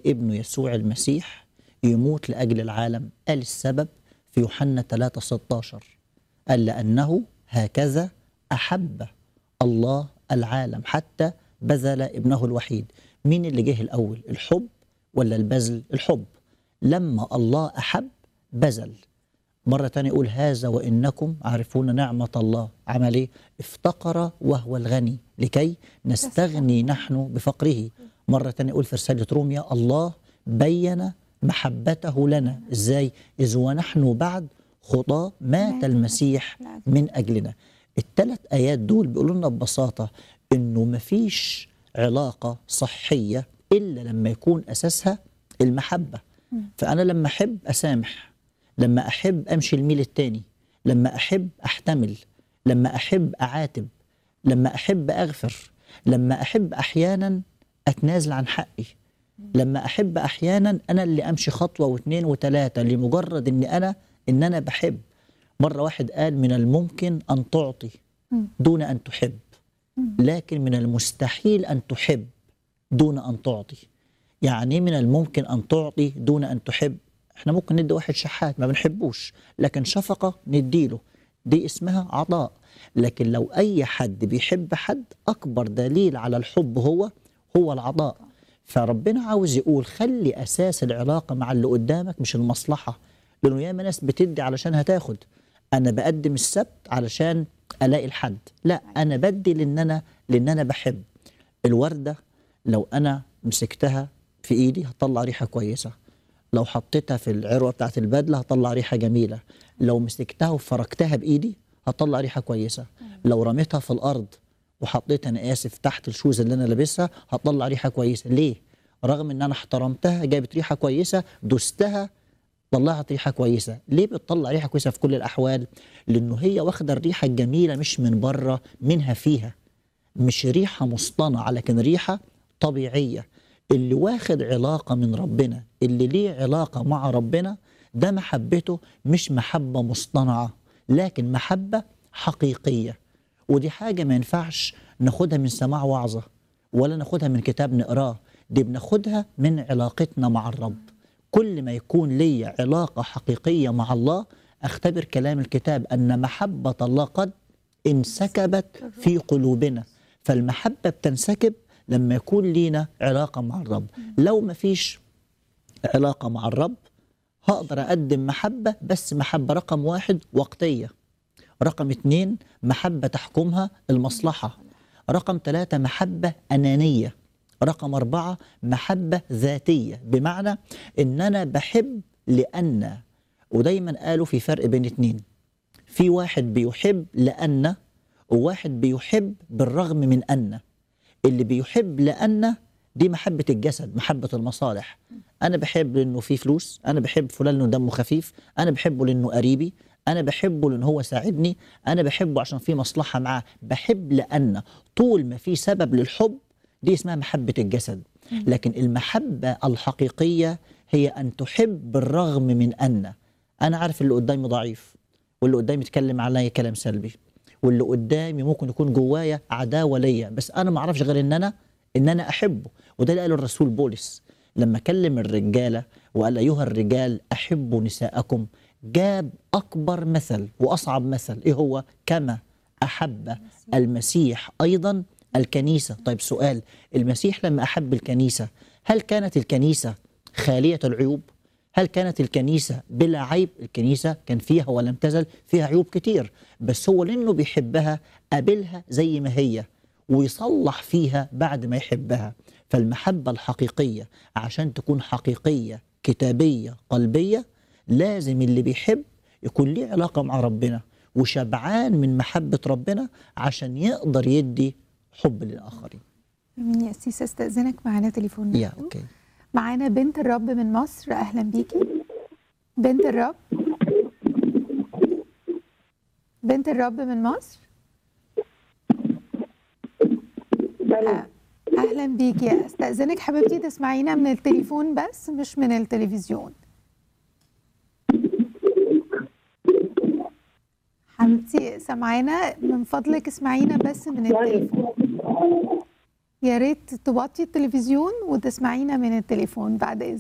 ابنه يسوع المسيح يموت لأجل العالم قال السبب في يوحنا 3 16 قال لأنه هكذا أحب الله العالم حتى بذل ابنه الوحيد مين اللي جه الأول الحب ولا البذل الحب لما الله أحب بذل مرة تانية يقول هذا وإنكم عارفون نعمة الله عمل إيه؟ افتقر وهو الغني لكي نستغني نحن بفقره مرة تانية يقول في رسالة روميا الله بين محبته لنا إزاي إذ ونحن بعد خطاة مات المسيح من أجلنا الثلاث آيات دول بيقولوا لنا ببساطة إنه مفيش علاقة صحية إلا لما يكون أساسها المحبة فأنا لما أحب أسامح لما أحب أمشي الميل التاني لما أحب أحتمل لما أحب أعاتب لما أحب أغفر لما أحب أحيانا أتنازل عن حقي لما أحب أحيانا أنا اللي أمشي خطوة واثنين وثلاثة لمجرد إن أنا إن أنا بحب مرة واحد قال من الممكن أن تعطي دون أن تحب لكن من المستحيل أن تحب دون أن تعطي يعني إيه من الممكن أن تعطي دون أن تحب احنا ممكن ندي واحد شحات ما بنحبوش لكن شفقة نديله دي اسمها عطاء لكن لو أي حد بيحب حد أكبر دليل على الحب هو هو العطاء فربنا عاوز يقول خلي أساس العلاقة مع اللي قدامك مش المصلحة لأنه ياما ناس بتدي علشان هتاخد أنا بقدم السبت علشان ألاقي الحد لا أنا بدي لأن أنا لأن أنا بحب الوردة لو أنا مسكتها في إيدي هتطلع ريحة كويسة لو حطيتها في العروة بتاعت البدلة هتطلع ريحة جميلة لو مسكتها وفركتها بإيدي هتطلع ريحة كويسة لو رميتها في الأرض وحطيتها أنا آسف تحت الشوز اللي أنا لابسها هتطلع ريحة كويسة ليه؟ رغم إن أنا احترمتها جابت ريحة كويسة دوستها طلعت ريحة كويسة ليه بتطلع ريحة كويسة في كل الأحوال؟ لأنه هي واخدة الريحة الجميلة مش من بره منها فيها مش ريحة مصطنعة لكن ريحة طبيعية اللي واخد علاقة من ربنا اللي ليه علاقة مع ربنا ده محبته مش محبة مصطنعة لكن محبة حقيقية ودي حاجة ما ينفعش ناخدها من سماع وعظة ولا ناخدها من كتاب نقراه دي بناخدها من علاقتنا مع الرب كل ما يكون لي علاقة حقيقية مع الله اختبر كلام الكتاب أن محبة الله قد انسكبت في قلوبنا فالمحبة بتنسكب لما يكون لينا علاقة مع الرب لو ما فيش علاقة مع الرب هقدر أقدم محبة بس محبة رقم واحد وقتية رقم اتنين محبة تحكمها المصلحة رقم ثلاثة محبة أنانية رقم أربعة محبة ذاتية بمعنى إن أنا بحب لأن ودايما قالوا في فرق بين اتنين في واحد بيحب لأن وواحد بيحب بالرغم من أن اللي بيحب لأن دي محبة الجسد محبة المصالح أنا بحب لأنه فيه فلوس أنا بحب فلان لأنه دمه خفيف أنا بحبه لأنه قريبي أنا بحبه لأن هو ساعدني أنا بحبه عشان في مصلحة معاه بحب لأن طول ما في سبب للحب دي اسمها محبة الجسد لكن المحبة الحقيقية هي أن تحب بالرغم من أن أنا عارف اللي قدامي ضعيف واللي قدامي يتكلم عليا كلام سلبي واللي قدامي ممكن يكون جوايا عداوه ليا بس انا ما اعرفش غير ان انا ان انا احبه وده اللي قاله الرسول بولس لما كلم الرجاله وقال ايها الرجال احبوا نساءكم جاب اكبر مثل واصعب مثل ايه هو كما احب المسيح ايضا الكنيسه طيب سؤال المسيح لما احب الكنيسه هل كانت الكنيسه خاليه العيوب هل كانت الكنيسة بلا عيب؟ الكنيسة كان فيها ولم تزل فيها عيوب كتير بس هو لأنه بيحبها قابلها زي ما هي ويصلح فيها بعد ما يحبها فالمحبة الحقيقية عشان تكون حقيقية كتابية قلبية لازم اللي بيحب يكون ليه علاقة مع ربنا وشبعان من محبة ربنا عشان يقدر يدي حب للآخرين امين يا سيسة استأذنك معانا تليفون يا ناخده. أوكي معانا بنت الرب من مصر اهلا بيكي بنت الرب بنت الرب من مصر آه، اهلا بيكي استاذنك حبيبتي تسمعينا من التليفون بس مش من التلفزيون حبيبتي سامعانا من فضلك اسمعينا بس من التليفون يا ريت توطي التلفزيون وتسمعينا من التليفون بعد إذنك